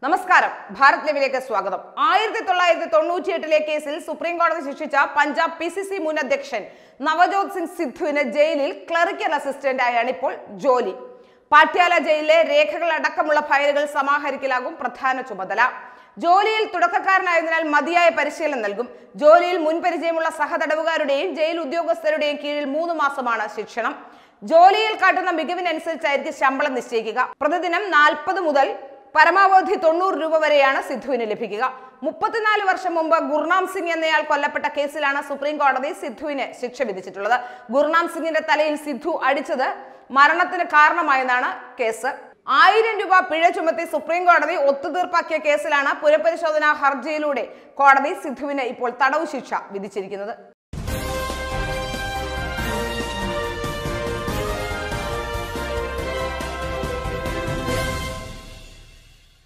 നമസ്കാരം ഭാരത് ലൈവിലേക്ക് സ്വാഗതം ആയിരത്തി തൊള്ളായിരത്തി തൊണ്ണൂറ്റി എട്ടിലെ കേസിൽ സുപ്രീം കോടതി ശിക്ഷിച്ച പഞ്ചാബ് പി സി സി മുൻ അധ്യക്ഷൻ നവജോത് സിംഗ് സിദ്ധുവിന് ജയിലിൽ ക്ലറിക്കൽ അസിസ്റ്റന്റ് ആയാണ് ഇപ്പോൾ ജോലി പാട്യാല ജയിലിലെ രേഖകൾ അടക്കമുള്ള ഫയലുകൾ സമാഹരിക്കലാകും പ്രധാന ചുമതല ജോലിയിൽ തുടക്കക്കാരനായതിനാൽ മതിയായ പരിശീലനം നൽകും ജോലിയിൽ മുൻപരിചയമുള്ള സഹതടവുകാരുടെയും ജയിൽ ഉദ്യോഗസ്ഥരുടെയും കീഴിൽ മൂന്ന് മാസമാണ് ശിക്ഷണം ജോലിയിൽ കാട്ടുന്ന മികവിനനുസരിച്ചായിരിക്കും ശമ്പളം നിശ്ചയിക്കുക പ്രതിദിനം നാൽപ്പത് മുതൽ പരമാവധി തൊണ്ണൂറ് രൂപ വരെയാണ് സിദ്ധുവിന് ലഭിക്കുക മുപ്പത്തിനാല് വർഷം മുമ്പ് ഗുർനാം സിംഗ് എന്നയാൾ കൊല്ലപ്പെട്ട കേസിലാണ് സുപ്രീം കോടതി സിദ്ധുവിന് ശിക്ഷ വിധിച്ചിട്ടുള്ളത് ഗുർനാം സിംഗിന്റെ തലയിൽ സിദ്ധു അടിച്ചത് മരണത്തിന് കാരണമായെന്നാണ് കേസ് ആയിരം രൂപ പിഴ ചുമത്തി സുപ്രീം കോടതി ഒത്തുതീർപ്പാക്കിയ കേസിലാണ് പുനഃപരിശോധനാ ഹർജിയിലൂടെ കോടതി സിദ്ധുവിന് ഇപ്പോൾ തടവ് ശിക്ഷ വിധിച്ചിരിക്കുന്നത്